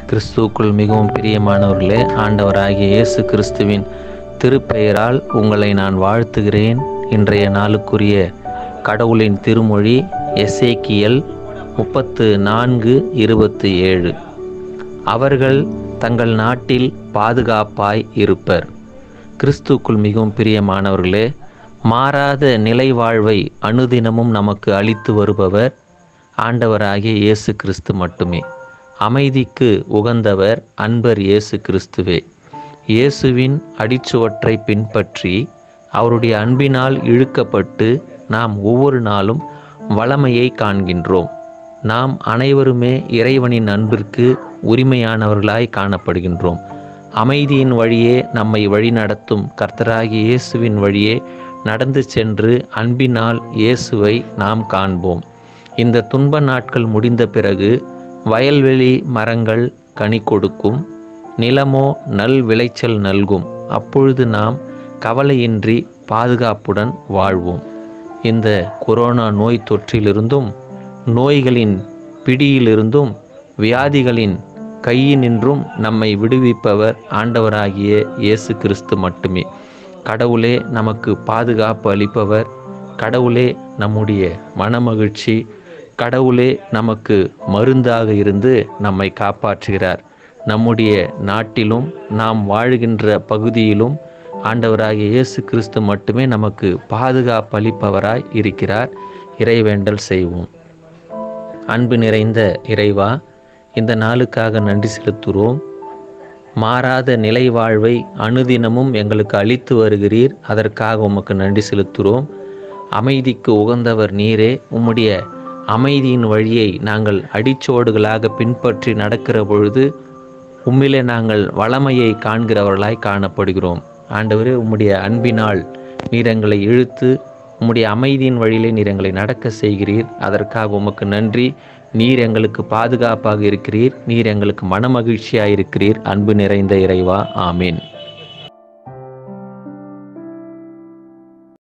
கிறிஸ்துவுக்குள் மிகவும் பிரியமானவர்களே ஆண்டவராகிய இயேசு கிறிஸ்துவின் திருப்பெயரால் உங்களை நான் வாழ்த்துகிறேன் இன்றைய நாளுக்குரிய கடவுளின் திருமொழி எசேக்கியல் முப்பத்து நான்கு இருபத்தி ஏழு அவர்கள் தங்கள் நாட்டில் பாதுகாப்பாய் இருப்பர் கிறிஸ்துக்குள் மிகவும் பிரியமானவர்களே மாறாத நிலை வாழ்வை அனுதினமும் நமக்கு அளித்து வருபவர் ஆண்டவராகிய இயேசு கிறிஸ்து மட்டுமே அமைதிக்கு உகந்தவர் அன்பர் இயேசு கிறிஸ்துவே இயேசுவின் அடிச்சுவற்றை பின்பற்றி அவருடைய அன்பினால் இழுக்கப்பட்டு நாம் ஒவ்வொரு நாளும் வளமையை காண்கின்றோம் நாம் அனைவருமே இறைவனின் அன்பிற்கு உரிமையானவர்களாய் காணப்படுகின்றோம் அமைதியின் வழியே நம்மை வழிநடத்தும் கர்த்தராகிய இயேசுவின் வழியே நடந்து சென்று அன்பினால் இயேசுவை நாம் காண்போம் இந்த துன்ப நாட்கள் முடிந்த பிறகு வயல்வெளி மரங்கள் கனி கொடுக்கும் நிலமோ நல் விளைச்சல் நல்கும் அப்பொழுது நாம் கவலையின்றி பாதுகாப்புடன் வாழ்வோம் இந்த கொரோனா நோய் தொற்றிலிருந்தும் நோய்களின் பிடியிலிருந்தும் வியாதிகளின் கையினின்றும் நம்மை விடுவிப்பவர் ஆண்டவராகிய இயேசு கிறிஸ்து மட்டுமே கடவுளே நமக்கு பாதுகாப்பு அளிப்பவர் கடவுளே நம்முடைய மனமகிழ்ச்சி கடவுளே நமக்கு மருந்தாக இருந்து நம்மை காப்பாற்றுகிறார் நம்முடைய நாட்டிலும் நாம் வாழ்கின்ற பகுதியிலும் ஆண்டவராகிய இயேசு கிறிஸ்து மட்டுமே நமக்கு பாதுகாப்பு அளிப்பவராய் இருக்கிறார் இறைவேண்டல் செய்வோம் அன்பு நிறைந்த இறைவா இந்த நாளுக்காக நன்றி செலுத்துகிறோம் மாறாத நிலை வாழ்வை அனுதினமும் எங்களுக்கு அளித்து வருகிறீர் அதற்காக உமக்கு நன்றி செலுத்துகிறோம் அமைதிக்கு உகந்தவர் நீரே உம்முடைய அமைதியின் வழியை நாங்கள் அடிச்சோடுகளாக பின்பற்றி நடக்கிற பொழுது உம்மிலே நாங்கள் வளமையை காண்கிறவர்களாய் காணப்படுகிறோம் ஆண்டவரே உம்முடைய அன்பினால் நீர் எங்களை இழுத்து உம்முடைய அமைதியின் வழியிலே நீர் எங்களை நடக்க செய்கிறீர் அதற்காக உமக்கு நன்றி நீர் எங்களுக்கு பாதுகாப்பாக இருக்கிறீர் நீர் எங்களுக்கு மனமகிழ்ச்சியாக இருக்கிறீர் அன்பு நிறைந்த இறைவா ஆமீன்